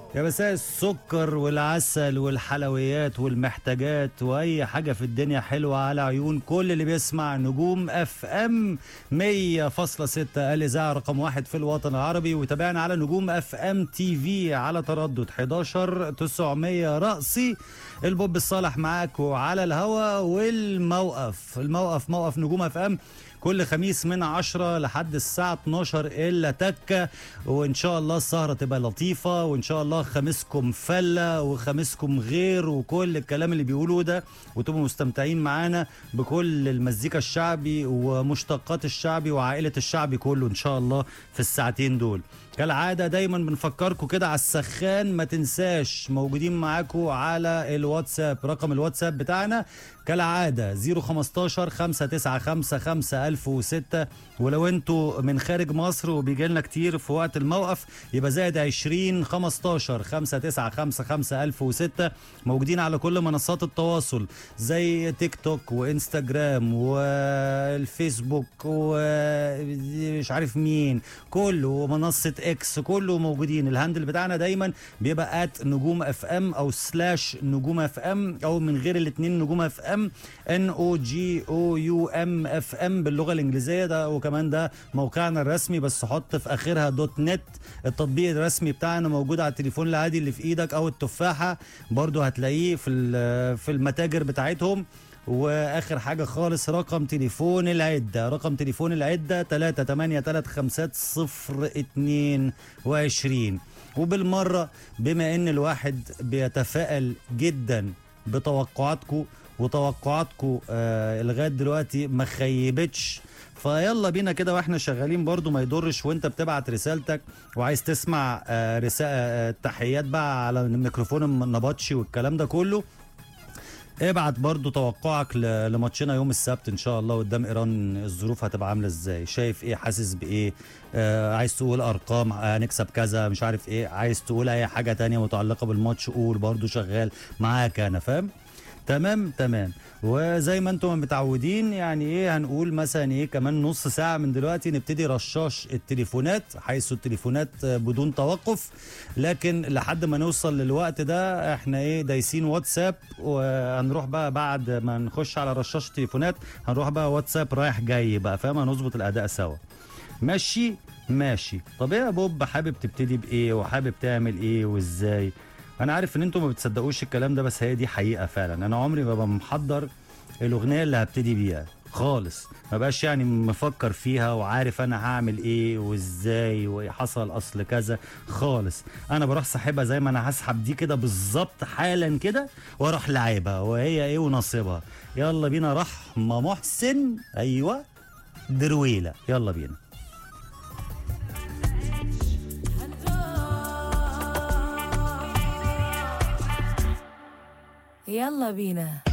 يا مساء السكر والعسل والحلويات والمحتاجات واي حاجه في الدنيا حلوه على عيون كل اللي بيسمع نجوم اف ام 100.6 الاذاعه رقم واحد في الوطن العربي وتابعنا على نجوم اف ام تي في على تردد 11 900 رأسي البوب الصالح معاكم على الهوا والموقف الموقف موقف نجوم اف ام كل خميس من 10 لحد الساعة 12 إلا تكة وإن شاء الله السهرة تبقى لطيفة وإن شاء الله خميسكم فلة وخميسكم غير وكل الكلام اللي بيقولوه ده وتبقوا مستمتعين معانا بكل المزيكا الشعبي ومشتقات الشعبي وعائلة الشعبي كله إن شاء الله في الساعتين دول كالعادة دايما بنفكركم كده على السخان ما تنساش موجودين معاكم على الواتساب رقم الواتساب بتاعنا كالعادة 015 595 5006 ولو انتوا من خارج مصر وبيجي لنا كتير في وقت الموقف يبقى زائد 20 15 595 5006 موجودين على كل منصات التواصل زي تيك توك وانستجرام والفيسبوك ومش عارف مين كله ومنصة اكس كله موجودين الهاندل بتاعنا دايما بيبقى ات نجوم اف ام او سلاش نجوم اف ام او من غير الاتنين نجوم اف ام ان او جي او يو ام اف ام باللغه الانجليزيه ده وكمان ده موقعنا الرسمي بس حط في اخرها دوت نت التطبيق الرسمي بتاعنا موجود على التليفون العادي اللي في ايدك او التفاحه برضو هتلاقيه في ال- في المتاجر بتاعتهم واخر حاجه خالص رقم تليفون العده رقم تليفون العده 3835022 وبالمره بما ان الواحد بيتفائل جدا بتوقعاتكم وتوقعاتكم آه لغايه دلوقتي ما خيبتش فيلا بينا كده واحنا شغالين برضو ما يضرش وانت بتبعت رسالتك وعايز تسمع آه رسالة آه تحيات بقى على الميكروفون النبطشي والكلام ده كله ابعت برضو توقعك ل- لماتشنا يوم السبت ان شاء الله قدام ايران الظروف هتبقى عامله ازاي شايف ايه حاسس بايه آه عايز تقول ارقام هنكسب كذا مش عارف ايه عايز تقول اي حاجه تانية متعلقه بالماتش قول برضو شغال معاك انا فاهم تمام تمام وزي ما انتم متعودين يعني ايه هنقول مثلا ايه كمان نص ساعة من دلوقتي نبتدي رشاش التليفونات حيث التليفونات بدون توقف لكن لحد ما نوصل للوقت ده احنا ايه دايسين واتساب وهنروح بقى بعد ما نخش على رشاش التليفونات هنروح بقى واتساب رايح جاي بقى فاهم هنظبط الاداء سوا ماشي ماشي طب ايه يا بوب حابب تبتدي بايه وحابب تعمل ايه وازاي انا عارف ان انتم ما بتصدقوش الكلام ده بس هي دي حقيقه فعلا انا عمري ما ببقى محضر الاغنيه اللي هبتدي بيها خالص ما بقاش يعني مفكر فيها وعارف انا هعمل ايه وازاي وحصل اصل كذا خالص انا بروح ساحبها زي ما انا هسحب دي كده بالظبط حالا كده واروح لعبها وهي ايه ونصيبها يلا بينا رحمه محسن ايوه درويله يلا بينا يلا بينا